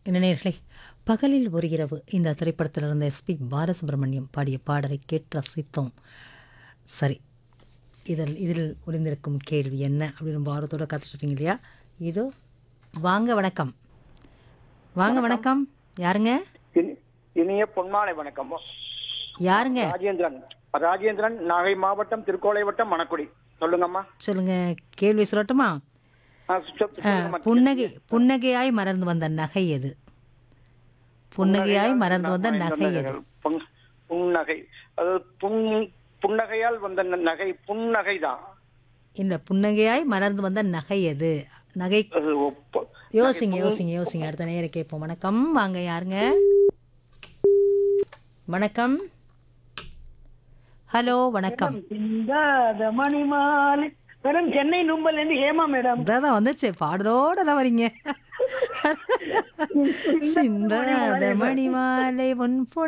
என்ன நேர்களே பகலில் ஒரு இரவு இந்த திரைப்படத்தில் இருந்த எஸ்பி பாலசுப்ரமணியம் பாடிய பாடலை கேட்டு ரசித்தோம் சரி இதில் இதில் ஒளிந்திருக்கும் கேள்வி என்ன அப்படின்னு ரொம்ப ஆர்வத்தோடு காத்துட்ருப்பீங்க இல்லையா இதோ வாங்க வணக்கம் வாங்க வணக்கம் யாருங்க இனி- இனிய பொன்மாலை வணக்கம் யாருங்க ராஜேந்திரன் ராஜேந்திரன் நாகை மாவட்டம் திருக்கோளை வட்டம் மணக்குடி சொல்லுங்கம்மா சொல்லுங்க கேள்வி சொல்லட்டுமா ஆ, சொ- ஆ, சொல்லுங்கம்மா. புன்னகை புன்னகையாய் மறந்து வந்த நகை எது புன்னகையாய் மறந்து வந்த நகை எது புன்- புன்னகை அது புன் புன்னகையால் வந்த ந- நகை புன்னகை தான் இல்லை புன்னகையாய் மறந்து வந்த நகை எது நகை அது ஒப்ப- யோசிங்க யோசிங்க யோசிங்க அடுத்த நேரம் கேட்போம் வணக்கம் வாங்க யாருங்க வணக்கம் ஹலோ வணக்கம் சிந்தாத மணிமாலை மேடம் சென்னை நும்பல்ல இருந்து ஹேமா மேடம் இதான் வந்துச்சு பாடலோட தான் வரீங்க சிந்தாத மணி மாலை உன்